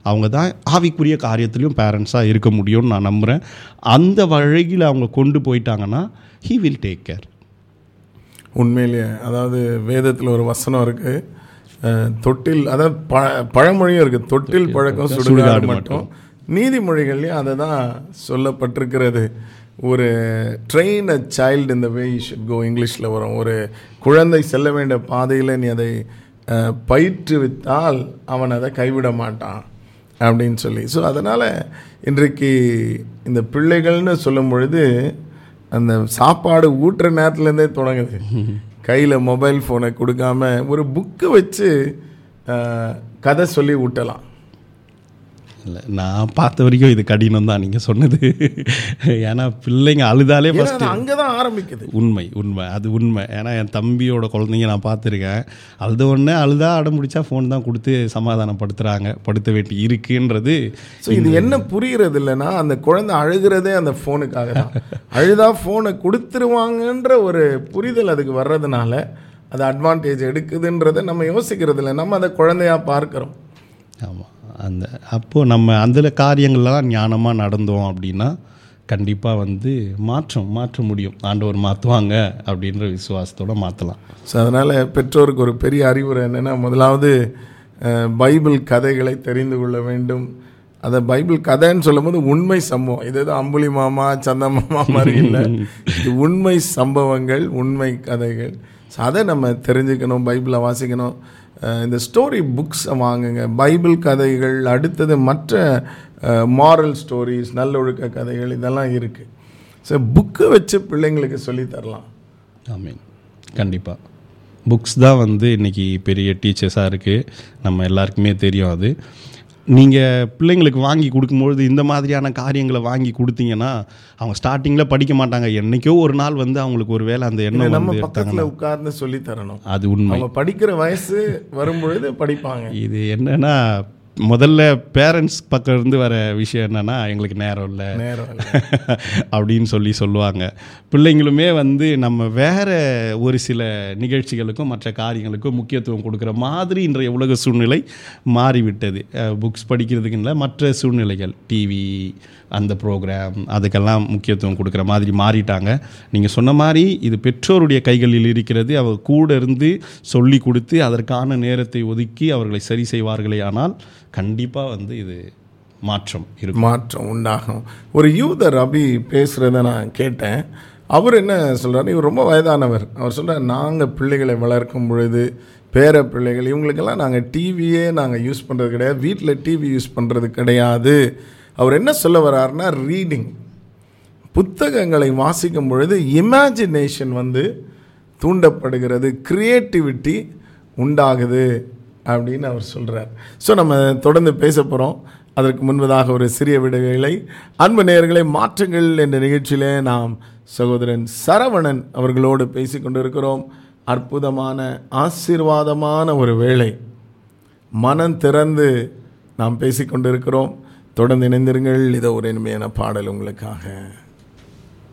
அவங்க தான் ஆவிக்குரிய காரியத்திலையும் பேரண்ட்ஸாக இருக்க முடியும்னு நான் நம்புகிறேன் அந்த வழியில் அவங்க கொண்டு போயிட்டாங்கன்னா ஹீ வில் டேக் கேர் உண்மையிலேயே அதாவது வேதத்தில் ஒரு வசனம் இருக்கு அஹ், தொட்டில் அதாவது ப பழமொழியும் இருக்கு தொட்டில் பழக்கம் சுடுகாடு மட்டும் நீதிமொழிகள்லையும் அதை தான் சொல்லப்பட்டிருக்கிறது ஒரு ட்ரெயின் அ சைல்டு இந்த வே ஷுட் கோ இங்கிலீஷில் வரும் ஒரு குழந்தை செல்ல வேண்டிய பாதையில் நீ அதை அஹ், பயிற்றுவித்தால் அவன் அதை கைவிட மாட்டான் அப்படின்னு சொல்லி ஸோ அதனால் இன்றைக்கு இந்த பிள்ளைகள்னு சொல்லும் பொழுது அந்த சாப்பாடு ஊட்டுற நேரத்துலேருந்தே தொடங்குது கையில் மொபைல் ஃபோனை கொடுக்காம ஒரு புக்கு வச்சு அஹ், கதை சொல்லி ஊட்டலாம் இல்லை நான் பார்த்த வரைக்கும் இது கடினம் தான் நீங்கள் சொன்னது ஏன்னா பிள்ளைங்க அழுதாலே ஃபஸ்ட் அங்கே தான் ஆரம்பிக்குது உண்மை உண்மை அது உண்மை ஏன்னா என் தம்பியோட குழந்தைங்க நான் பார்த்துருக்கேன் அழுத உடனே அழுதா அடம் முடிச்சா ஃபோன் தான் கொடுத்து சமாதானப்படுத்துகிறாங்க படுத்த வேண்டி இருக்குன்றது ஸோ இது என்ன புரிகிறது இல்லைன்னா அந்த குழந்தை அழுகிறதே அந்த ஃபோனுக்காக தான் அழுதா ஃபோனை கொடுத்துருவாங்கன்ற ஒரு புரிதல் அதுக்கு வர்றதுனால அது அட்வான்டேஜ் எடுக்குதுன்றதை நம்ம யோசிக்கிறது இல்லை நம்ம அதை குழந்தையா பார்க்குறோம் ஆமாம் அந்த அப்போது நம்ம அந்த காரியங்கள்லாம் ஞானமாக நடந்தோம் அப்படின்னா கண்டிப்பாக வந்து மாற்றம் மாற்ற முடியும் ஆண்டவர் மாற்றுவாங்க அப்படின்ற விசுவாசத்தோடு மாற்றலாம் ஸோ அதனால் பெற்றோருக்கு ஒரு பெரிய அறிவுரை என்னென்னா முதலாவது அஹ், பைபிள் கதைகளை தெரிந்து கொள்ள வேண்டும் அதை பைபிள் கதைன்னு சொல்லும்போது உண்மை சம்பவம் இது எதுவும் அம்புலி மாமா சந்த மாமா மாதிரி இல்லை இது உண்மை சம்பவங்கள் உண்மை கதைகள் ஸோ அதை நம்ம தெரிஞ்சுக்கணும் பைபிளை வாசிக்கணும் அஹ், இந்த ஸ்டோரி புக்ஸை வாங்குங்க பைபிள் கதைகள் அடுத்தது மற்ற மாரல் ஸ்டோரிஸ் நல்லொழுக்க கதைகள் இதெல்லாம் இருக்குது ஸோ புக்கு வச்சு பிள்ளைங்களுக்கு சொல்லித் தரலாம் ஆமீன் கண்டிப்பாக புக்ஸ் தான் வந்து இன்றைக்கி பெரிய டீச்சர்ஸாக இருக்குது நம்ம எல்லாருக்குமே தெரியும் அது நீங்கள் பிள்ளைங்களுக்கு வாங்கி கொடுக்கும்பொழுது இந்த மாதிரியான காரியங்களை வாங்கி கொடுத்தீங்கன்னா அவங்க ஸ்டார்டிங்கில் படிக்க மாட்டாங்க என்றைக்கோ ஒரு நாள் வந்து அவங்களுக்கு ஒரு வேளை அந்த எண்ணம் நம்ம வந்து பக்கத்துல உட்கார்ந்து சொல்லி தரணும் அது உண்மை அவங்க படிக்கிற வயசு வரும்பொழுது படிப்பாங்க இது என்னன்னா முதல்ல பேரண்ட்ஸ் பக்கம் இருந்து வர விஷயம் என்னன்னா எங்களுக்கு நேரம் இல்லை நேரம் இல்ல. அப்படின்னு சொல்லி சொல்லுவாங்க பிள்ளைங்களுமே வந்து நம்ம வேற ஒரு சில நிகழ்ச்சிகளுக்கும் மற்ற காரியங்களுக்கும் முக்கியத்துவம் கொடுக்குற மாதிரி இன்றைய உலக சூழ்நிலை மாறிவிட்டது புக்ஸ் படிக்கிறதுக்கு இல்லை மற்ற சூழ்நிலைகள் டிவி அந்த ப்ரோக்ராம் அதுக்கெல்லாம் முக்கியத்துவம் கொடுக்குற மாதிரி மாறிட்டாங்க நீங்கள் சொன்ன மாதிரி இது பெற்றோருடைய கைகளில் இருக்கிறது அவர் கூட இருந்து சொல்லி கொடுத்து அதற்கான நேரத்தை ஒதுக்கி அவர்களை சரி செய்வார்களே ஆனால் கண்டிப்பாக வந்து இது மாற்றம் இருக்கும் மாற்றம் உண்டாகும் ஒரு யூதர் அபி பேசுகிறத நான் கேட்டேன் அவர் என்ன சொல்றாரு இவர் ரொம்ப வயதானவர் அவர் சொல்றார் நாங்கள் பிள்ளைகளை வளர்க்கும் பொழுது பேர பிள்ளைகள் இவங்களுக்கெல்லாம் நாங்கள் டிவியே நாங்கள் யூஸ் பண்ணுறது கிடையாது வீட்டில் டிவி யூஸ் பண்ணுறது கிடையாது அவர் என்ன சொல்ல வர்றாருன்னா ரீடிங் புத்தகங்களை வாசிக்கும் பொழுது இமேஜினேஷன் வந்து தூண்டப்படுகிறது கிரியேட்டிவிட்டி உண்டாகுது அப்படின்னு அவர் சொல்கிறார் ஸோ நம்ம தொடர்ந்து பேச போகிறோம் அதற்கு முன்பதாக ஒரு சிறிய விடுகளை அன்பு நேயர்களை மாற்றுங்கள் என்ற நிகழ்ச்சியிலே நாம் சகோதரன் சரவணன் அவர்களோடு பேசி கொண்டிருக்கிறோம் அற்புதமான ஆசீர்வாதமான ஒரு வேளை மனம் திறந்து நாம் பேசிக்கொண்டிருக்கிறோம் தொடர்ந்து இணைந்திருங்கள் இதோ ஒரு இனிமையான பாடல் உங்களுக்காக